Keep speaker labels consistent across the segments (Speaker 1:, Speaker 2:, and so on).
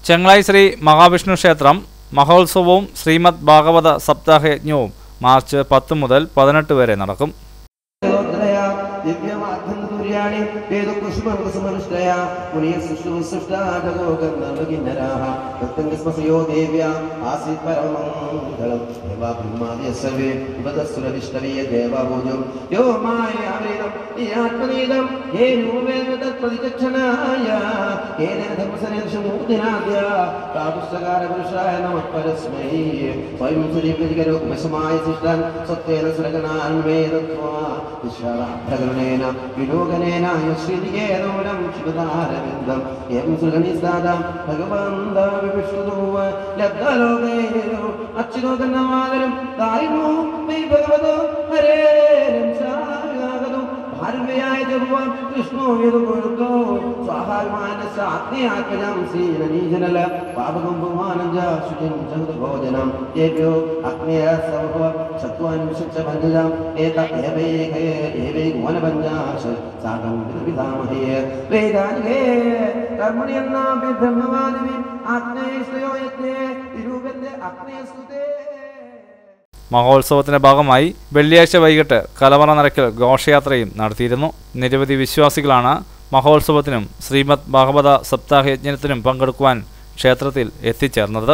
Speaker 1: ചെങ്ങളായി ശ്രീ മഹാവിഷ്ണു ക്ഷേത്രം മഹോത്സവവും ശ്രീമദ് ഭാഗവത സപ്താഹയജ്ഞവും മാർച്ച് പത്ത് മുതൽ പതിനെട്ട് വരെ നടക്കും
Speaker 2: ോദ്രയാ ദിവ്യമാധ്യന്തൂര്യാണി വേദകുസുമനുഷ്ഠയ മുനിയ സൃഷ്ടുസൃഷ്ടാഗോഗന്ധർവകിന്നരാഹ കൃത്യസ്മസയോ ദേവ്യ ആസീത് പരമമംഗളം ദേവാ ബ്രഹ്മാദിയ സർവേ ഉപതസ്സുരവിഷ്ടവീയ ദേവഭൂജം യോ മായാവൃതം ഈ ആത്മനീതം ഹേ രൂപേണ പ്രതിചക്ഷണായ ഏന ധർമ്മസനേഷമൂർത്തിനാദ്യ കാപുസ്തകാര പുരുഷായ നമഃ പരസ്മൈ സ്വയം സുരീകരികരോഗ്മശമായ സൃഷ്ടൻ സത്യേന സുരഗണാൻവേദത്വാ വിശ്വാഭ്രകരണേന വിലോകനേന ശ്രീതികേതോരം ശിവതാരവിന്ദം എം സുഗണിസാദം ഭഗവന്ത വിഷ്ണുവ ലബ്ധലോകേനോ അച്യുതോകന്നമാകരം ദാരിമോ മൈ ഭഗവതോ ഹരേ രംസാഗതോ ഭാരവയായ ജപം കൃഷ്ണോ യദുഗുരുക്കോ സ്വാഹാമാനസ അഗ്നിയാത്മജം സീനനീജനല പാപകം ബഹുമാനം ജ ശുചിം ജഗദ്ഭോജനം ഏഭ്യോ അഗ്നയ സവഹ സത്വാൻ വിശുദ്ധ പഞ്ചജം ഏത ഏവൈകേ ഏവൈ ഗുണപഞ്ചാശ സാഗം വിധാമഹേ വേദാനികേ കർമ്മണി എന്നാപി ബ്രഹ്മവാദിവി ആഗ്നേശ്വയോ യജ്ഞേ തിരൂപന്റെ അഗ്നേസ്തുതേ
Speaker 1: മഹോത്സവത്തിന്റെ ഭാഗമായി വെള്ളിയാഴ്ച വൈകിട്ട് കലവറ നിറയ്ക്കൽ ഘോഷയാത്രയും നടത്തിയിരുന്നു നിരവധി വിശ്വാസികളാണ് മഹോത്സവത്തിനും ശ്രീമദ് ഭാഗവത സപ്താഹയജ്ഞത്തിനും പങ്കെടുക്കുവാൻ ക്ഷേത്രത്തിൽ എത്തിച്ചേർന്നത്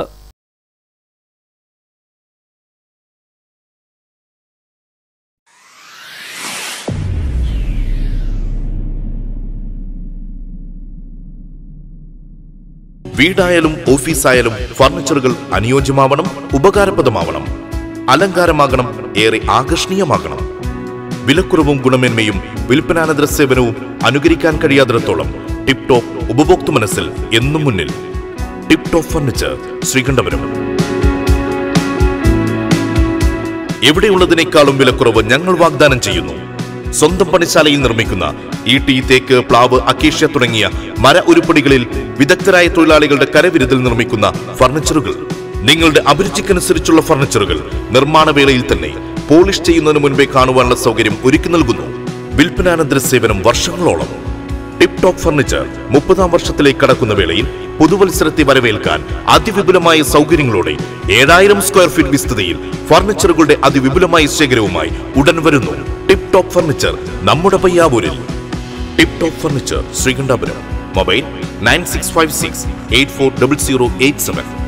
Speaker 3: വീടായാലും ഓഫീസായാലും ഫർണിച്ചറുകൾ അനുയോജ്യമാവണം ഉപകാരപ്രദമാവണം അലങ്കാരമാകണം ഏറെ ആകർഷണീയമാകണം വിലക്കുറവും ഗുണമേന്മയും വിൽപ്പനാനന്തര സേവനവും അനുകരിക്കാൻ കഴിയാത്തിടത്തോളം ടിപ് ടോപ്പ് ഉപഭോക്തൃ മനസ്സിൽ എന്നും മുന്നിൽ ടിപ് ടോപ്പ് ഫർണിച്ചർ ശ്രീകണ്ഠപുരം എവിടെയുള്ളതിനേക്കാളും വിലക്കുറവ് ഞങ്ങൾ വാഗ്ദാനം ചെയ്യുന്നു സ്വന്തം പണിശാലയിൽ നിർമ്മിക്കുന്ന ഈട്ടി തേക്ക് പ്ലാവ് അക്കേഷ്യ തുടങ്ങിയ മര ഉരുപ്പടികളിൽ വിദഗ്ധരായ തൊഴിലാളികളുടെ കരവിരുതിൽ നിർമ്മിക്കുന്ന ഫർണിച്ചറുകൾ നിങ്ങളുടെ അഭിരുചിക്കനുസരിച്ചുള്ള ഫർണിച്ചറുകൾ നിർമ്മാണ വേളയിൽ തന്നെ പോളിഷ് ചെയ്യുന്നതിന് മുൻപേ കാണുവാനുള്ള സൗകര്യം ഒരുക്കി നൽകുന്നു വിൽപ്പനാനന്തര സേവനം വർഷങ്ങളോളം ടിപ് ടോപ്പ് ഫർണിച്ചർ മുപ്പതാം വർഷത്തിലേക്ക് കടക്കുന്ന വേളയിൽ പുതുവത്സരത്തെ വരവേൽക്കാൻ അതിവിപുലമായ സൗകര്യങ്ങളോടെ ഏഴായിരം സ്ക്വയർ ഫീറ്റ് വിസ്തൃതിയിൽ ഫർണിച്ചറുകളുടെ അതിവിപുലമായ ശേഖരവുമായി ഉടൻ വരുന്നു ടിപ് ടോപ്പ് ഫർണിച്ചർ നമ്മുടെ പയ്യാവൂരിൽ Tip Top Furniture Sreekandapuram mobile nine six five six eight four double zero eight seven